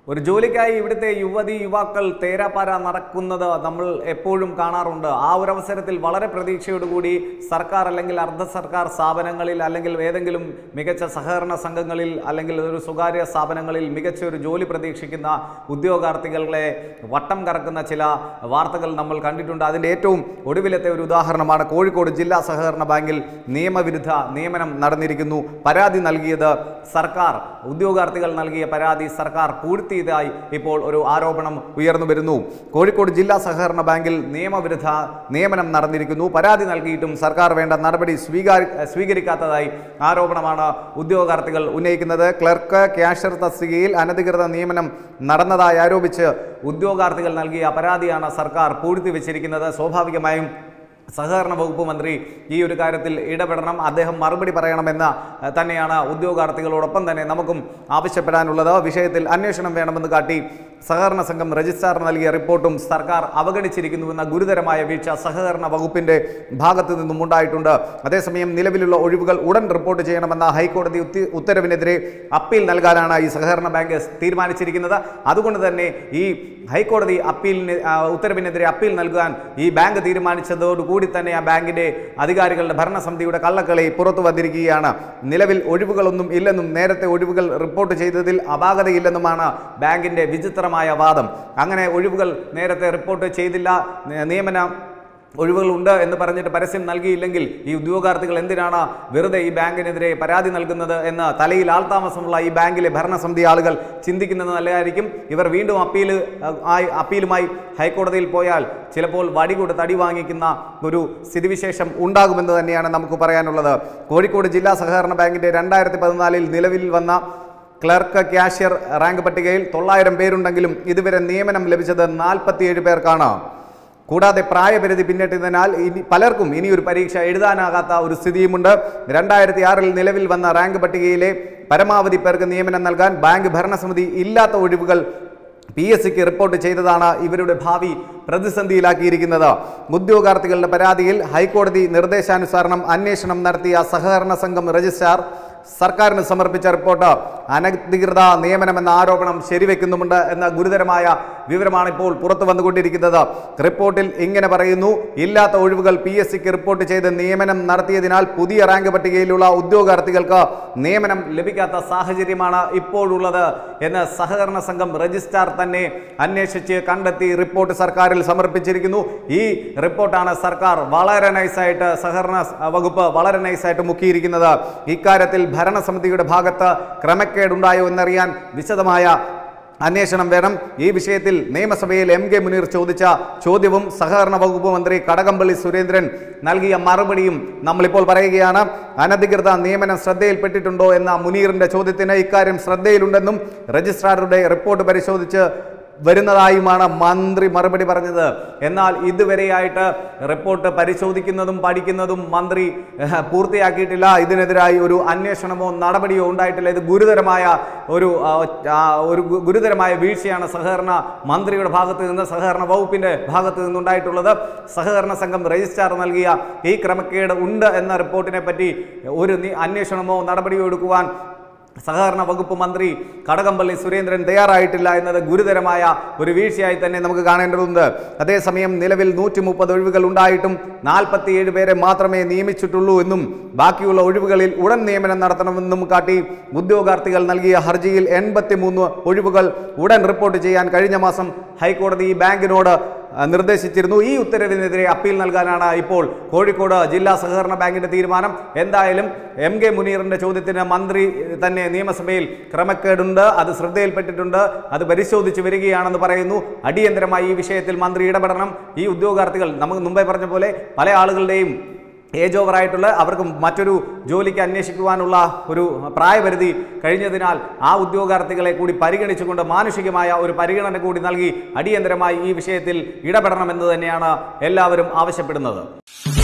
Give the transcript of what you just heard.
ഒരു ജോലിക്കായി ഇവിടുത്തെ യുവതി യുവാക്കൾ തേരാപ്പാര നടക്കുന്നത് നമ്മൾ എപ്പോഴും കാണാറുണ്ട് ആ ഒരു അവസരത്തിൽ വളരെ പ്രതീക്ഷയോടുകൂടി സർക്കാർ അല്ലെങ്കിൽ അർദ്ധ സർക്കാർ സ്ഥാപനങ്ങളിൽ അല്ലെങ്കിൽ ഏതെങ്കിലും മികച്ച സഹകരണ സംഘങ്ങളിൽ അല്ലെങ്കിൽ ഒരു സ്വകാര്യ സ്ഥാപനങ്ങളിൽ മികച്ച ഒരു ജോലി പ്രതീക്ഷിക്കുന്ന ഉദ്യോഗാർത്ഥികളെ വട്ടം കറക്കുന്ന ചില വാർത്തകൾ നമ്മൾ കണ്ടിട്ടുണ്ട് അതിൻ്റെ ഏറ്റവും ഒടുവിലത്തെ ഒരു ഉദാഹരണമാണ് കോഴിക്കോട് ജില്ലാ സഹകരണ ബാങ്കിൽ നിയമവിരുദ്ധ നിയമനം നടന്നിരിക്കുന്നു പരാതി നൽകിയത് സർക്കാർ ഉദ്യോഗാർത്ഥികൾ നൽകിയ പരാതി സർക്കാർ പൂഴ്ത്തിയതായി ഇപ്പോൾ ഒരു ആരോപണം ഉയർന്നു വരുന്നു കോഴിക്കോട് ജില്ലാ സഹകരണ ബാങ്കിൽ നിയമവിരുദ്ധ നിയമനം നടന്നിരിക്കുന്നു പരാതി നൽകിയിട്ടും സർക്കാർ വേണ്ട നടപടി സ്വീകാരി സ്വീകരിക്കാത്തതായി ആരോപണമാണ് ഉദ്യോഗാർത്ഥികൾ ഉന്നയിക്കുന്നത് ക്ലർക്ക് ക്യാഷ്യർ തസ്തികയിൽ അനധികൃത നിയമനം നടന്നതായി ആരോപിച്ച് ഉദ്യോഗാർത്ഥികൾ നൽകിയ പരാതിയാണ് സർക്കാർ പൂഴ്ത്തിവെച്ചിരിക്കുന്നത് സ്വാഭാവികമായും സഹകരണ വകുപ്പ് മന്ത്രി ഈ ഒരു കാര്യത്തിൽ ഇടപെടണം അദ്ദേഹം മറുപടി പറയണമെന്ന് ഏഹ്, തന്നെയാണ് ഉദ്യോഗാർത്ഥികളോടൊപ്പം തന്നെ നമുക്കും ആവശ്യപ്പെടാനുള്ളത് വിഷയത്തിൽ അന്വേഷണം വേണമെന്ന് കാട്ടി സഹകരണ സംഘം രജിസ്ട്രാർ നൽകിയ റിപ്പോർട്ടും സർക്കാർ അവഗണിച്ചിരിക്കുന്നുവെന്ന ഗുരുതരമായ വീഴ്ച സഹകരണ വകുപ്പിന്റെ ഭാഗത്തു നിന്നും ഉണ്ടായിട്ടുണ്ട് അതേസമയം നിലവിലുള്ള ഒഴിവുകൾ ഉടൻ റിപ്പോർട്ട് ചെയ്യണമെന്ന ഹൈക്കോടതി ഉത്തി- ഉത്തരവിനെതിരെ അപ്പീൽ നൽകാനാണ് ഈ സഹകരണ ബാങ്ക് തീരുമാനിച്ചിരിക്കുന്നത് അതുകൊണ്ട് തന്നെ ഈ ഹൈക്കോടതി അപ്പീലിന് ആ, ഉത്തരവിനെതിരെ അപ്പീൽ നൽകാൻ ഈ ബാങ്ക് തീരുമാനിച്ചതോടുകൂടി തന്നെ ആ ബാങ്കിന്റെ അധികാരികളുടെ ഭരണസമിതിയുടെ കള്ളക്കളി പുറത്തു വന്നിരിക്കുകയാണ് നിലവിൽ ഒഴിവുകളൊന്നും ഇല്ലെന്നും നേരത്തെ ഒഴിവുകൾ റിപ്പോർട്ട് ചെയ്തതിൽ അപാകതയില്ലെന്നുമാണ് ബാങ്കിന്റെ വിചിത്രമായ വാദം അങ്ങനെ ഒഴിവുകൾ നേരത്തെ റിപ്പോർട്ട് ചെയ്തില്ല നി- നിയമന ഒഴിവുകളുണ്ട് എന്ന് പറഞ്ഞിട്ട് പരസ്യം നൽകിയില്ലെങ്കിൽ ഈ ഉദ്യോഗാർത്ഥികൾ എന്തിനാണ് വെറുതെ ഈ ബാങ്കിനെതിരെ പരാതി നൽകുന്നത് എന്ന് തലയിൽ ആൾതാമസമുള്ള ഈ ബാങ്കിലെ ഭരണസമിതി ആളുകൾ ചിന്തിക്കുന്നത് നല്ലതായിരിക്കും ഇവർ വീണ്ടും അപ്പീൽ അഹ്, ആയി അപ്പീലുമായി ഹൈക്കോടതിയിൽ പോയാൽ ചിലപ്പോൾ വടി കൊടുത്ത് അടി വാങ്ങിക്കുന്ന ഒരു സ്ഥിതിവിശേഷം ഉണ്ടാകുമെന്ന് തന്നെയാണ് നമുക്ക് പറയാനുള്ളത് കോഴിക്കോട് ജില്ലാ സഹകരണ ബാങ്കിന്റെ രണ്ടായിരത്തി പതിനാലിൽ നിലവിൽ വന്ന ക്ലർക്ക് ക്യാഷ്യർ റാങ്ക് പട്ടികയിൽ തൊള്ളായിരം പേരുണ്ടെങ്കിലും ഇതുവരെ നിയമനം ലഭിച്ചത് നാൽപ്പത്തിയേഴ് പേർക്കാണ് കൂടാതെ പ്രായപരിധി പിന്നിട്ടതിനാൽ ഇനി പലർക്കും ഇനി ഒരു പരീക്ഷ എഴുതാനാകാത്ത ഒരു സ്ഥിതിയുമുണ്ട് രണ്ടായിരത്തി ആറിൽ നിലവിൽ വന്ന റാങ്ക് പട്ടികയിലെ പരമാവധി പേർക്ക് നിയമനം നൽകാൻ ബാങ്ക് ഭരണസമിതി ഇല്ലാത്ത ഒഴിവുകൾ പി എസ് സിക്ക് റിപ്പോർട്ട് ചെയ്തതാണ് ഇവരുടെ ഭാവി പ്രതിസന്ധിയിലാക്കിയിരിക്കുന്നത് ഉദ്യോഗാർത്ഥികളുടെ പരാതിയിൽ ഹൈക്കോടതി നിർദ്ദേശാനുസരണം അന്വേഷണം നടത്തിയ സഹകരണ സംഘം രജിസ്ട്രാർ സർക്കാരിന് സമർപ്പിച്ച റിപ്പോർട്ട് അനധികൃത നിയമനമെന്ന ആരോപണം ശരിവെക്കുന്നുമുണ്ട് എന്ന ഗുരുതരമായ വിവരമാണ് ഇപ്പോൾ പുറത്തു വന്നുകൊണ്ടിരിക്കുന്നത് റിപ്പോർട്ടിൽ ഇങ്ങനെ പറയുന്നു ഇല്ലാത്ത ഒഴിവുകൾ പി എസ് സിക്ക് റിപ്പോർട്ട് ചെയ്ത് നിയമനം നടത്തിയതിനാൽ പുതിയ റാങ്ക് പട്ടികയിലുള്ള ഉദ്യോഗാർത്ഥികൾക്ക് നിയമനം ലഭിക്കാത്ത സാഹചര്യമാണ് ഇപ്പോഴുള്ളത് എന്ന് സഹകരണ സംഘം രജിസ്ട്രാർ തന്നെ അന്വേഷിച്ച് കണ്ടെത്തി റിപ്പോർട്ട് സർക്കാരിൽ സമർപ്പിച്ചിരിക്കുന്നു ഈ റിപ്പോർട്ടാണ് സർക്കാർ വളരെ നൈസായിട്ട് സഹകരണ വകുപ്പ് വളരെ നൈസായിട്ട് മുക്കിയിരിക്കുന്നത് ഇക്കാര്യത്തിൽ ഭരണസമിതിയുടെ ഭാഗത്ത് ക്രമക്കേടുണ്ടായോ എന്നറിയാൻ വിശദമായ അന്വേഷണം വേണം ഈ വിഷയത്തിൽ നിയമസഭയിൽ എം കെ മുനീർ ചോദിച്ച ചോദ്യവും സഹകരണ വകുപ്പ് മന്ത്രി കടകംപള്ളി സുരേന്ദ്രൻ നൽകിയ മറുപടിയും നമ്മളിപ്പോൾ പറയുകയാണ് അനധികൃത നിയമനം ശ്രദ്ധയിൽപ്പെട്ടിട്ടുണ്ടോ എന്ന മുനീറിന്റെ ചോദ്യത്തിന് ഇക്കാര്യം ശ്രദ്ധയിലുണ്ടെന്നും രജിസ്ട്രാറുടെ റിപ്പോർട്ട് പരിശോധിച്ച് വരുന്നതായുമാണ് മന്ത്രി മറുപടി പറഞ്ഞത് എന്നാൽ ഇതുവരെയായിട്ട് റിപ്പോർട്ട് പരിശോധിക്കുന്നതും പഠിക്കുന്നതും മന്ത്രി ഏഹ്, പൂർത്തിയാക്കിയിട്ടില്ല ഇതിനെതിരായി ഒരു അന്വേഷണമോ നടപടിയോ ഉണ്ടായിട്ടില്ല ഇത് ഗുരുതരമായ ഒരു ആ, ആ, ഒരു ഗു- ഗുരുതരമായ വീഴ്ചയാണ് സഹകരണ മന്ത്രിയുടെ ഭാഗത്ത് നിന്ന് സഹകരണ വകുപ്പിന്റെ ഭാഗത്ത് നിന്നുണ്ടായിട്ടുള്ളത് സഹകരണ സംഘം രജിസ്ട്രാർ നൽകിയ ഈ ക്രമക്കേട് ഉണ്ട് എന്ന റിപ്പോർട്ടിനെ പറ്റി ഒരു നി- അന്വേഷണമോ നടപടിയോ എടുക്കുവാൻ സഹകരണ വകുപ്പ് മന്ത്രി കടകംപള്ളി സുരേന്ദ്രൻ തയ്യാറായിട്ടില്ല എന്നത് ഗുരുതരമായ ഒരു വീഴ്ചയായി തന്നെ നമുക്ക് കാണേണ്ടതുണ്ട് അതേസമയം നിലവിൽ നൂറ്റി മുപ്പത് ഒഴിവുകൾ ഉണ്ടായിട്ടും നാൽപ്പത്തിയേഴ് പേരെ മാത്രമേ നിയമിച്ചിട്ടുള്ളൂ എന്നും ബാക്കിയുള്ള ഒഴിവുകളിൽ ഉടൻ നിയമനം നടത്തണമെന്നും കാട്ടി ഉദ്യോഗാർത്ഥികൾ നൽകിയ ഹർജിയിൽ എൺപത്തി മൂന്ന് ഒഴിവുകൾ ഉടൻ റിപ്പോർട്ട് ചെയ്യാൻ കഴിഞ്ഞ മാസം ഹൈക്കോടതി ഈ ബാങ്കിനോട് ആ, നിർദ്ദേശിച്ചിരുന്നു ഈ ഉത്തരവിനെതിരെ അപ്പീൽ നൽകാനാണ് ഇപ്പോൾ കോഴിക്കോട് ജില്ലാ സഹകരണ ബാങ്കിന്റെ തീരുമാനം എന്തായാലും എം കെ മുനീറിന്റെ ചോദ്യത്തിന് മന്ത്രി തന്നെ നിയമസഭയിൽ ക്രമക്കേടുണ്ട് അത് ശ്രദ്ധയിൽപ്പെട്ടിട്ടുണ്ട് അത് പരിശോധിച്ച് വരികയാണെന്ന് പറയുന്നു അടിയന്തരമായി ഈ വിഷയത്തിൽ മന്ത്രി ഇടപെടണം ഈ ഉദ്യോഗാർത്ഥികൾ നമുക്ക് മുമ്പേ പറഞ്ഞ പോലെ പല ആളുകളുടെയും ഏജ് ഓവർ ആയിട്ടുള്ള അവർക്ക് മറ്റൊരു ജോലിക്ക് അന്വേഷിക്കുവാനുള്ള ഒരു പ്രായപരിധി കഴിഞ്ഞതിനാൽ ആ ഉദ്യോഗാർത്ഥികളെ കൂടി പരിഗണിച്ചുകൊണ്ട് മാനുഷികമായ ഒരു പരിഗണന കൂടി നൽകി അടിയന്തരമായി ഈ വിഷയത്തിൽ ഇടപെടണമെന്ന് തന്നെയാണ് എല്ലാവരും ആവശ്യപ്പെടുന്നത്